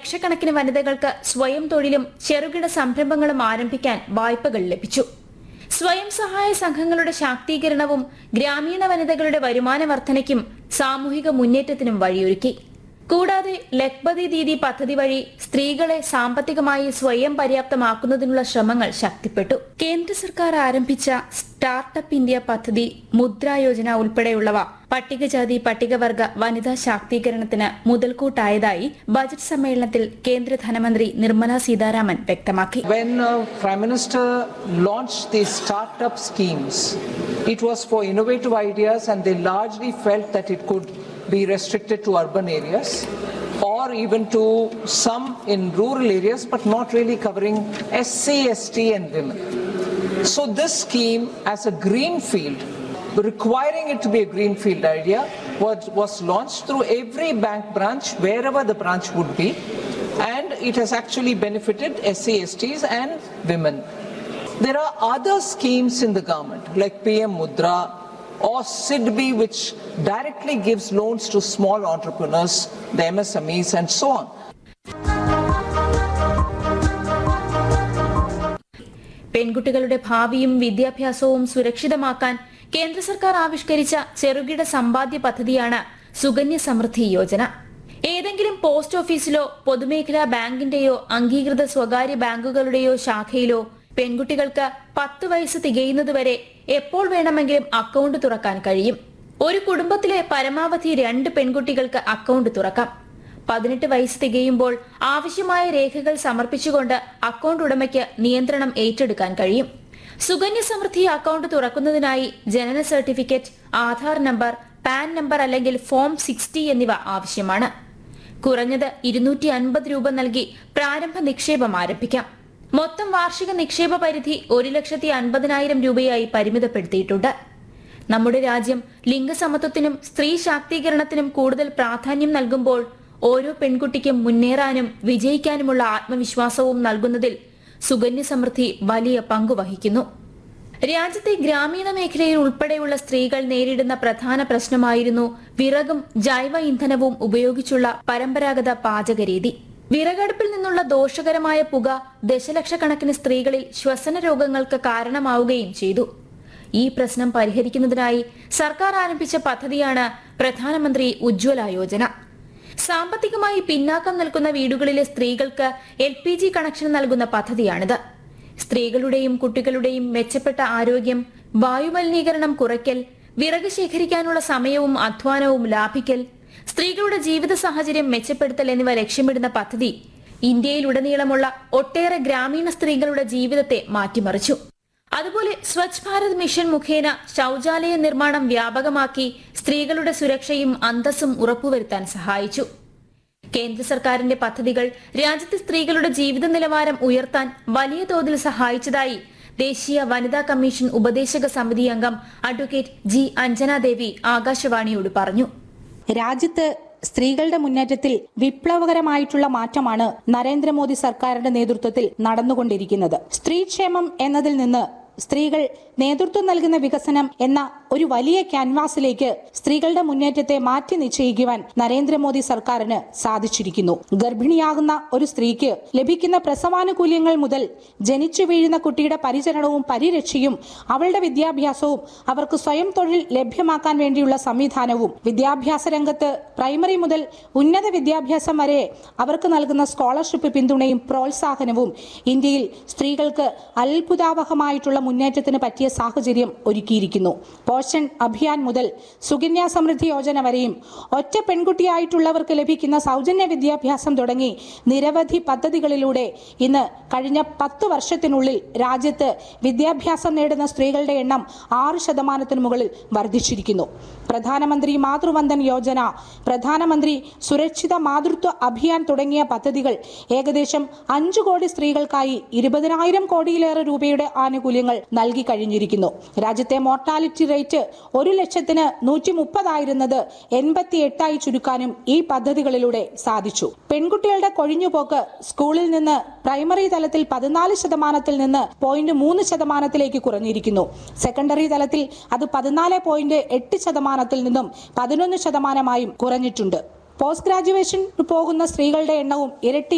ലക്ഷക്കണക്കിന് വനിതകൾക്ക് സ്വയം തൊഴിലും ചെറുകിട സംരംഭങ്ങളും ആരംഭിക്കാൻ വായ്പകൾ ലഭിച്ചു സ്വയം സഹായ സംഘങ്ങളുടെ ശാക്തീകരണവും ഗ്രാമീണ വനിതകളുടെ വരുമാന വർധനയ്ക്കും സാമൂഹിക മുന്നേറ്റത്തിനും വഴിയൊരുക്കി കൂടാതെ ലഖ്പതി ദീദി പദ്ധതി വഴി സ്ത്രീകളെ സാമ്പത്തികമായി സ്വയം പര്യാപ്തമാക്കുന്നതിനുള്ള ശ്രമങ്ങൾ ശക്തിപ്പെട്ടു കേന്ദ്ര സർക്കാർ ആരംഭിച്ച സ്റ്റാർട്ടപ്പ് ഇന്ത്യ പദ്ധതി മുദ്ര യോജന ഉൾപ്പെടെയുള്ളവ പട്ടികജാതി പട്ടികവർഗ വനിതാ ശാക്തീകരണത്തിന് മുതൽക്കൂട്ടായതായി ബജറ്റ് സമ്മേളനത്തിൽ കേന്ദ്ര ധനമന്ത്രി നിർമ്മല സീതാരാമൻ വ്യക്തമാക്കി When uh, Prime Minister launched these startup schemes, it was for innovative ideas, and they largely felt that it could be restricted to urban areas or even to some in rural areas, but not really covering SC, ST, and women. So, this scheme, as a greenfield, requiring it to be a greenfield idea, was, was launched through every bank branch, wherever the branch would be, and it has actually benefited SC, STs, and women. There are other schemes in the government, like PM Mudra or SIDBI, which directly gives loans to small entrepreneurs, the MSMEs, and so on. പെൺകുട്ടികളുടെ ഭാവിയും വിദ്യാഭ്യാസവും സുരക്ഷിതമാക്കാൻ കേന്ദ്ര സർക്കാർ ആവിഷ്കരിച്ച ചെറുകിട സമ്പാദ്യ പദ്ധതിയാണ് സുകന്യ സമൃദ്ധി യോജന ഏതെങ്കിലും പോസ്റ്റ് ഓഫീസിലോ പൊതുമേഖലാ ബാങ്കിന്റെയോ അംഗീകൃത സ്വകാര്യ ബാങ്കുകളുടെയോ ശാഖയിലോ പെൺകുട്ടികൾക്ക് പത്ത് വയസ്സ് തികയുന്നതുവരെ എപ്പോൾ വേണമെങ്കിലും അക്കൗണ്ട് തുറക്കാൻ കഴിയും ഒരു കുടുംബത്തിലെ പരമാവധി രണ്ട് പെൺകുട്ടികൾക്ക് അക്കൗണ്ട് തുറക്കാം പതിനെട്ട് വയസ്സ് തികയുമ്പോൾ ആവശ്യമായ രേഖകൾ സമർപ്പിച്ചുകൊണ്ട് അക്കൗണ്ട് ഉടമയ്ക്ക് നിയന്ത്രണം ഏറ്റെടുക്കാൻ കഴിയും സുകന്യ സമൃദ്ധി അക്കൗണ്ട് തുറക്കുന്നതിനായി ജനന certificate Aadhaar number PAN number അല്ലെങ്കിൽ ഫോം സിക്സ്റ്റി എന്നിവ ആവശ്യമാണ് കുറഞ്ഞത് ഇരുന്നൂറ്റി അൻപത് രൂപ നൽകി പ്രാരംഭ നിക്ഷേപം ആരംഭിക്കാം മൊത്തം വാർഷിക നിക്ഷേപ പരിധി ഒരു ലക്ഷത്തി അൻപതിനായിരം രൂപയായി പരിമിതപ്പെടുത്തിയിട്ടുണ്ട് നമ്മുടെ രാജ്യം ലിംഗസമത്വത്തിനും സ്ത്രീ ശാക്തീകരണത്തിനും കൂടുതൽ പ്രാധാന്യം നൽകുമ്പോൾ ഓരോ പെൺകുട്ടിക്കും മുന്നേറാനും വിജയിക്കാനുമുള്ള ആത്മവിശ്വാസവും നൽകുന്നതിൽ സുകന്യ സമൃദ്ധി വലിയ പങ്കുവഹിക്കുന്നു രാജ്യത്തെ ഗ്രാമീണ മേഖലയിൽ ഉൾപ്പെടെയുള്ള സ്ത്രീകൾ നേരിടുന്ന പ്രധാന പ്രശ്നമായിരുന്നു വിറകും ജൈവ ഇന്ധനവും ഉപയോഗിച്ചുള്ള പരമ്പരാഗത പാചകരീതി വിറകടുപ്പിൽ നിന്നുള്ള ദോഷകരമായ പുക ദശലക്ഷക്കണക്കിന് സ്ത്രീകളിൽ ശ്വസന രോഗങ്ങൾക്ക് കാരണമാവുകയും ചെയ്തു ഈ പ്രശ്നം പരിഹരിക്കുന്നതിനായി സർക്കാർ ആരംഭിച്ച പദ്ധതിയാണ് പ്രധാനമന്ത്രി ഉജ്ജ്വല യോജന സാമ്പത്തികമായി പിന്നാക്കം നിൽക്കുന്ന വീടുകളിലെ സ്ത്രീകൾക്ക് എൽ പി ജി കണക്ഷൻ നൽകുന്ന പദ്ധതിയാണിത് സ്ത്രീകളുടെയും കുട്ടികളുടെയും മെച്ചപ്പെട്ട ആരോഗ്യം വായുമലിനീകരണം കുറയ്ക്കൽ വിറക് ശേഖരിക്കാനുള്ള സമയവും അധ്വാനവും ലാഭിക്കൽ സ്ത്രീകളുടെ ജീവിത സാഹചര്യം മെച്ചപ്പെടുത്തൽ എന്നിവ ലക്ഷ്യമിടുന്ന പദ്ധതി ഇന്ത്യയിലുടനീളമുള്ള ഒട്ടേറെ ഗ്രാമീണ സ്ത്രീകളുടെ ജീവിതത്തെ മാറ്റിമറിച്ചു അതുപോലെ സ്വച്ഛ് ഭാരത് മിഷൻ മുഖേന ശൌചാലയ നിർമ്മാണം വ്യാപകമാക്കി സ്ത്രീകളുടെ സുരക്ഷയും അന്തസ്സും ഉറപ്പുവരുത്താൻ സഹായിച്ചു കേന്ദ്ര സർക്കാരിന്റെ പദ്ധതികൾ രാജ്യത്തെ സ്ത്രീകളുടെ ജീവിത നിലവാരം ഉയർത്താൻ വലിയ തോതിൽ സഹായിച്ചതായി ദേശീയ വനിതാ കമ്മീഷൻ ഉപദേശക സമിതി അംഗം അഡ്വക്കേറ്റ് ജി അഞ്ജന ദേവി ആകാശവാണിയോട് പറഞ്ഞു രാജ്യത്ത് സ്ത്രീകളുടെ മുന്നേറ്റത്തിൽ വിപ്ലവകരമായിട്ടുള്ള മാറ്റമാണ് നരേന്ദ്രമോദി സർക്കാരിന്റെ നേതൃത്വത്തിൽ നടന്നുകൊണ്ടിരിക്കുന്നത് സ്ത്രീക്ഷേമം എന്നതിൽ നിന്ന് സ്ത്രീകൾ നേതൃത്വം നൽകുന്ന വികസനം എന്ന ഒരു വലിയ ക്യാൻവാസിലേക്ക് സ്ത്രീകളുടെ മുന്നേറ്റത്തെ മാറ്റി നിശ്ചയിക്കുവാൻ നരേന്ദ്രമോദി സർക്കാരിന് സാധിച്ചിരിക്കുന്നു ഗർഭിണിയാകുന്ന ഒരു സ്ത്രീക്ക് ലഭിക്കുന്ന പ്രസവാനുകൂല്യങ്ങൾ മുതൽ ജനിച്ചു വീഴുന്ന കുട്ടിയുടെ പരിചരണവും പരിരക്ഷയും അവളുടെ വിദ്യാഭ്യാസവും അവർക്ക് സ്വയം തൊഴിൽ ലഭ്യമാക്കാൻ വേണ്ടിയുള്ള സംവിധാനവും വിദ്യാഭ്യാസ രംഗത്ത് പ്രൈമറി മുതൽ ഉന്നത വിദ്യാഭ്യാസം വരെ അവർക്ക് നൽകുന്ന സ്കോളർഷിപ്പ് പിന്തുണയും പ്രോത്സാഹനവും ഇന്ത്യയിൽ സ്ത്രീകൾക്ക് അത്ഭുതാവഹമായിട്ടുള്ള മുന്നേറ്റത്തിന് പറ്റിയ സാഹചര്യം ഒരുക്കിയിരിക്കുന്നു പോഷൻ അഭിയാൻ മുതൽ സുകന്യ സമൃദ്ധി യോജന വരെയും ഒറ്റ പെൺകുട്ടിയായിട്ടുള്ളവർക്ക് ലഭിക്കുന്ന സൗജന്യ വിദ്യാഭ്യാസം തുടങ്ങി നിരവധി പദ്ധതികളിലൂടെ ഇന്ന് കഴിഞ്ഞ പത്ത് വർഷത്തിനുള്ളിൽ രാജ്യത്ത് വിദ്യാഭ്യാസം നേടുന്ന സ്ത്രീകളുടെ എണ്ണം ആറ് ശതമാനത്തിന് മുകളിൽ വർദ്ധിച്ചിരിക്കുന്നു പ്രധാനമന്ത്രി മാതൃവന്ദൻ യോജന പ്രധാനമന്ത്രി സുരക്ഷിത മാതൃത്വ അഭിയാൻ തുടങ്ങിയ പദ്ധതികൾ ഏകദേശം അഞ്ചു കോടി സ്ത്രീകൾക്കായി ഇരുപതിനായിരം കോടിയിലേറെ രൂപയുടെ ആനുകൂല്യങ്ങൾ നൽകി കഴിഞ്ഞിരിക്കുന്നു രാജ്യത്തെ മോർട്ടാലിറ്റി റേറ്റ് ഒരു ലക്ഷത്തിന് നൂറ്റി മുപ്പതായിരുന്നത് എൺപത്തി എട്ടായി ചുരുക്കാനും ഈ പദ്ധതികളിലൂടെ സാധിച്ചു പെൺകുട്ടികളുടെ കൊഴിഞ്ഞുപോക്ക് സ്കൂളിൽ നിന്ന് പ്രൈമറി തലത്തിൽ പതിനാല് ശതമാനത്തിൽ നിന്ന് പോയിന്റ് മൂന്ന് ശതമാനത്തിലേക്ക് കുറഞ്ഞിരിക്കുന്നു സെക്കൻഡറി തലത്തിൽ അത് പതിനാല് പോയിന്റ് എട്ട് ശതമാനത്തിൽ നിന്നും പതിനൊന്ന് ശതമാനമായും കുറഞ്ഞിട്ടുണ്ട് പോസ്റ്റ് ഗ്രാജുവേഷൻ പോകുന്ന സ്ത്രീകളുടെ എണ്ണവും ഇരട്ടി